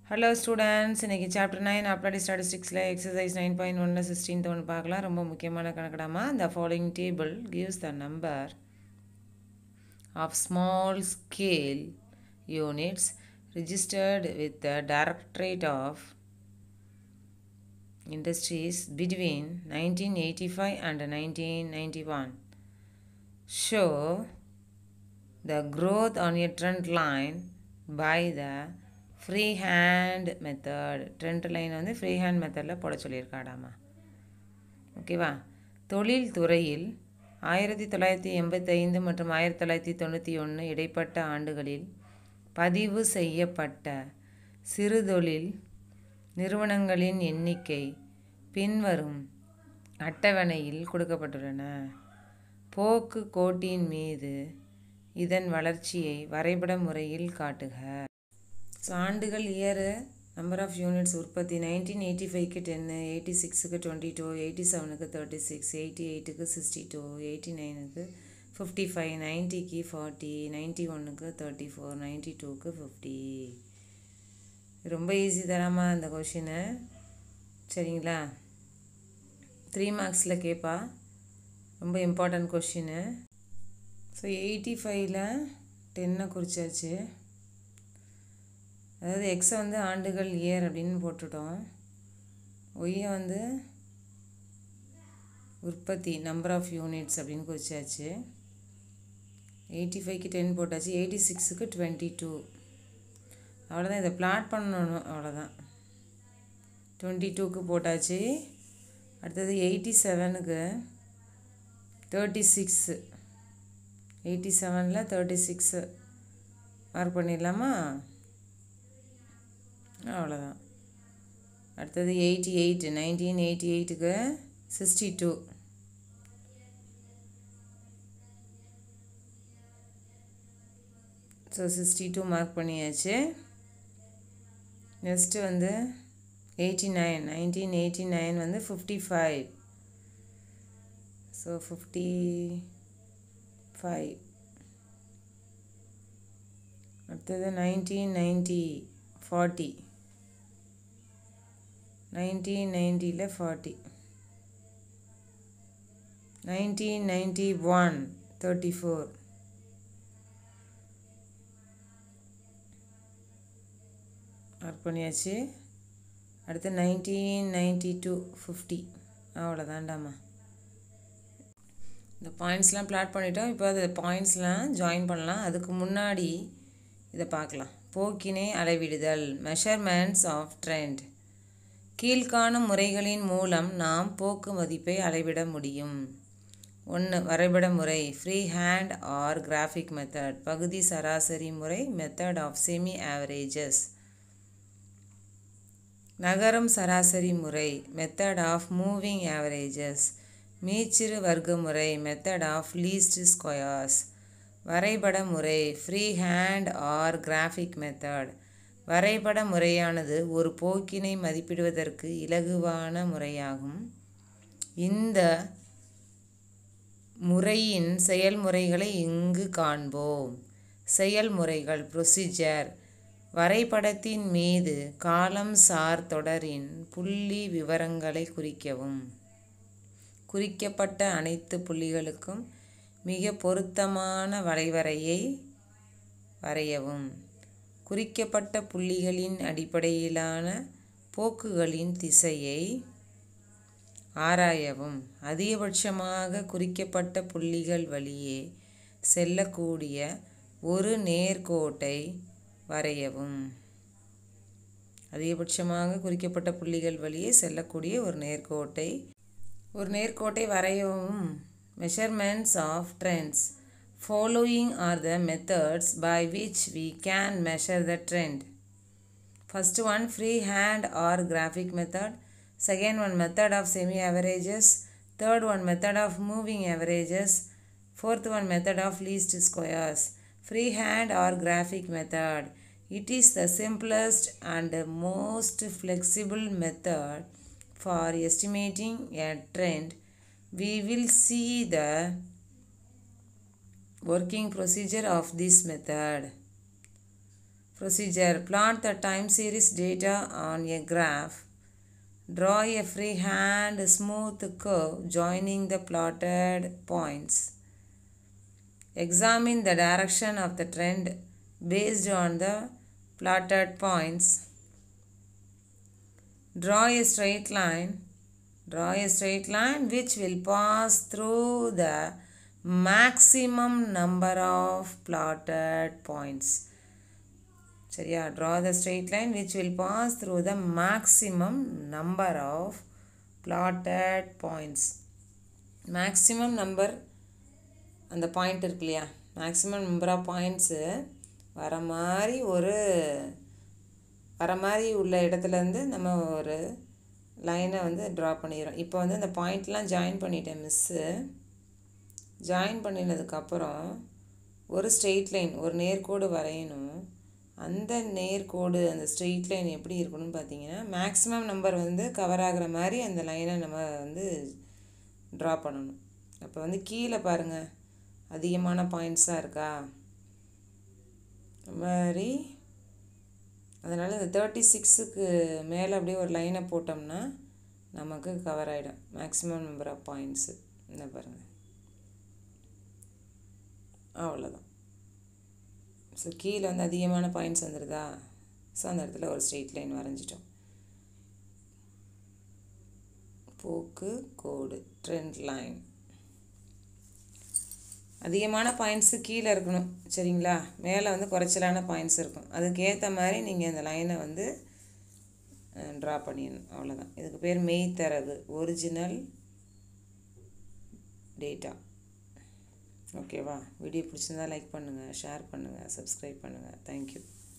Hello students இன்றைக்கி chapter nine applied ஸ்டாட்டிஸ்டிக்ஸில் exercise nine point ஒன்று சிக்ஸ்டீன் ஒன்று பார்க்கலாம் ரொம்ப முக்கியமான கணக்கிடாமா the following table gives the number of small scale units registered with the directorate of industries between 1985 and 1991 show the growth on a trend line by the free hand method trend line வந்து free hand மெத்தடில் போட சொல்லியிருக்காடாமா ஓகேவா தொழில் துறையில் ஆயிரத்தி தொள்ளாயிரத்தி எண்பத்தைந்து மற்றும் ஆயிரத்தி தொள்ளாயிரத்தி தொண்ணூற்றி ஒன்று இடைப்பட்ட ஆண்டுகளில் பதிவு செய்யப்பட்ட சிறுதொழில் நிறுவனங்களின் எண்ணிக்கை பின்வரும் அட்டவணையில் கொடுக்கப்பட்டுள்ளன போக்கு கோட்டின் மீது இதன் வளர்ச்சியை வரைபட முறையில் காட்டுக ஸோ ஆண்டுகள் இயரு நம்பர் ஆஃப் யூனிட்ஸ் உற்பத்தி நைன்டீன் எயிட்டி ஃபைவ்க்கு டென்னு எயிட்டி சிக்ஸுக்கு டுவெண்ட்டி டூ எயிட்டி செவனுக்கு தேர்ட்டி சிக்ஸ் எயிட்டி எயிட்டுக்கு சிக்ஸ்டி டூ எயிட்டி நைனுக்கு ஃபிஃப்டி ஃபைவ் நைன்ட்டிக்கு ஃபார்ட்டி நைன்ட்டி ஒன்றுக்கு தேர்ட்டி ஃபோர் நைன்ட்டி டூக்கு ஃபிஃப்டி ரொம்ப ஈஸி தராமா அந்த கொஷினு சரிங்களா த்ரீ மார்க்ஸில் கேட்பா ரொம்ப இம்பார்ட்டன்ட் கொஷினு ஸோ எயிட்டி ஃபைவ்ல டென்னை குறிச்சாச்சு அதாவது எக்ஸை வந்து ஆண்டுகள் இயர் அப்படின்னு போட்டுட்டோம் ஒய்யை வந்து உற்பத்தி நம்பர் ஆஃப் யூனிட்ஸ் அப்படின்னு குறிச்சாச்சு எயிட்டி ஃபைவ்க்கு டென் போட்டாச்சு எயிட்டி சிக்ஸுக்கு டுவெண்ட்டி டூ அவ்வளோதான் இதை பிளாட் பண்ணணும் அவ்வளோதான் டுவெண்ட்டி டூக்கு போட்டாச்சு அடுத்தது எயிட்டி செவனுக்கு தேர்ட்டி சிக்ஸு எயிட்டி செவனில் தேர்ட்டி சிக்ஸு மார்க் பண்ணிடலாமா அவ்வளோதான் அடுத்தது எயிட்டி எயிட் நைன்டீன் எயிட்டி எயிட்டுக்கு sixty two so sixty two mark பண்ணியாச்சு நெக்ஸ்ட்டு வந்து eighty nine nineteen eighty nine வந்து fifty five so fifty five அடுத்தது நைன்டீன் நைன்ட்டி ஃபார்ட்டி நைன்டீன் நைன்ட்டியில் forty nineteen ninety one thirty four mark பண்ணியாச்சு அடுத்து nineteen ninety two fifty அவ்வளோதான்டாமா இந்த பாயிண்ட்ஸ்லாம் பிளாட் பண்ணிட்டோம் இப்போ அது பாயிண்ட்ஸ்லாம் ஜாயின் பண்ணலாம் அதுக்கு முன்னாடி இதை பார்க்கலாம் போக்கினை அளவிடுதல் மெஷர்மெண்ட்ஸ் ஆஃப் ட்ரெண்ட் கீழ்காணும் முறைகளின் மூலம் நாம் போக்கு மதிப்பை அளவிட முடியும் ஒன்று வரைபட முறை free hand or graphic method பகுதி சராசரி முறை மெத்தட் ஆஃப் செமி ஆவரேஜஸ் நகரம் சராசரி முறை மெத்தட் ஆஃப் மூவிங் ஆவரேஜஸ் மீச்சிறு வர்க்க முறை மெத்தட் ஆஃப் லீஸ்ட் ஸ்கொயர்ஸ் வரைபட முறை free hand or graphic method வரைபட முறையானது ஒரு போக்கினை மதிப்பிடுவதற்கு இலகுவான முறையாகும் இந்த முறையின் செயல்முறைகளை இங்கு காண்போம் செயல்முறைகள் ப்ரொசீஜர் வரைபடத்தின் மீது காலம் சார் தொடரின் புள்ளி விவரங்களை குறிக்கவும் குறிக்கப்பட்ட அனைத்து புள்ளிகளுக்கும் மிக பொருத்தமான வளைவரையை வரையவும் குறிக்கப்பட்ட புள்ளிகளின் அடிப்படையிலான போக்குகளின் திசையை ஆராயவும் அதிகபட்சமாக குறிக்கப்பட்ட புள்ளிகள் வழியே செல்லக்கூடிய ஒரு நேர்கோட்டை வரையவும் அதிகபட்சமாக குறிக்கப்பட்ட புள்ளிகள் வழியே செல்லக்கூடிய ஒரு நேர்கோட்டை ஒரு நேர்கோட்டை வரையவும் measurements of trends. Following are the methods by which we can measure the trend. First one freehand or graphic method. Second one method of semi-averages. Third one method of moving averages. Fourth one method of least squares. Freehand or graphic method. It is the simplest and most flexible method for estimating a trend we will see the working procedure of this method Procedure Plot the time series data on a graph. Draw a freehand smooth curve joining the plotted points. Examine the direction of the trend based on the plotted points. Draw a straight line. Draw a straight line which will pass through the maximum number of plotted points. சரியா draw the straight line which will pass through the maximum number of plotted points. maximum number அந்த point இருக்கு இல்லையா maximum number of points வர மாதிரி ஒரு வர மாதிரி உள்ள இடத்துலேருந்து நம்ம ஒரு லைனை வந்து ட்ரா பண்ணிடுறோம் இப்போ வந்து அந்த பாயிண்ட்லாம் ஜாயின் பண்ணிட்டேன் மிஸ்ஸு ஜாயின் பண்ணினதுக்கப்புறம் ஒரு ஸ்ட்ரெயிட் லைன் ஒரு நேர்கோடு வரையணும் அந்த நேர்கோடு அந்த ஸ்ட்ரெயிட் லைன் எப்படி இருக்கணும்னு பார்த்தீங்கன்னா மேக்ஸிமம் நம்பர் வந்து கவர் ஆகிற மாதிரி அந்த லைனை நம்ம வந்து ட்ரா பண்ணணும் அப்போ வந்து கீழே பாருங்கள் அதிகமான பாயிண்ட்ஸாக இருக்கா அது மாதிரி அதனால் இந்த தேர்ட்டி சிக்ஸுக்கு மேலே அப்படியே ஒரு லைனை போட்டோம்னா நமக்கு கவர் ஆகிடும் மேக்ஸிமம் நம்பர் ஆஃப் பாயிண்ட்ஸு என்ன பாருங்கள் அவ்வளோதான் ஸோ கீழே வந்து அதிகமான பாயிண்ட்ஸ் வந்துடுதா ஸோ அந்த இடத்துல ஒரு ஸ்ட்ரெயிட் லைன் வரைஞ்சிட்டோம் போக்கு கோடு ட்ரெண்ட் லைன் அதிகமான பாயிண்ட்ஸு கீழே இருக்கணும் சரிங்களா மேலே வந்து குறைச்சலான பாயிண்ட்ஸ் இருக்கும் அதுக்கேற்ற மாதிரி நீங்கள் இந்த லைனை வந்து ட்ரா பண்ணிடணும் அவ்வளோதான் இதுக்கு பேர் மெய்த்தரவு ஒரிஜினல் டேட்டா ஓகேவா வீடியோ பிடிச்சிருந்தா லைக் பண்ணுங்கள் ஷேர் பண்ணுங்கள் சப்ஸ்கிரைப் பண்ணுங்கள் தேங்க்யூ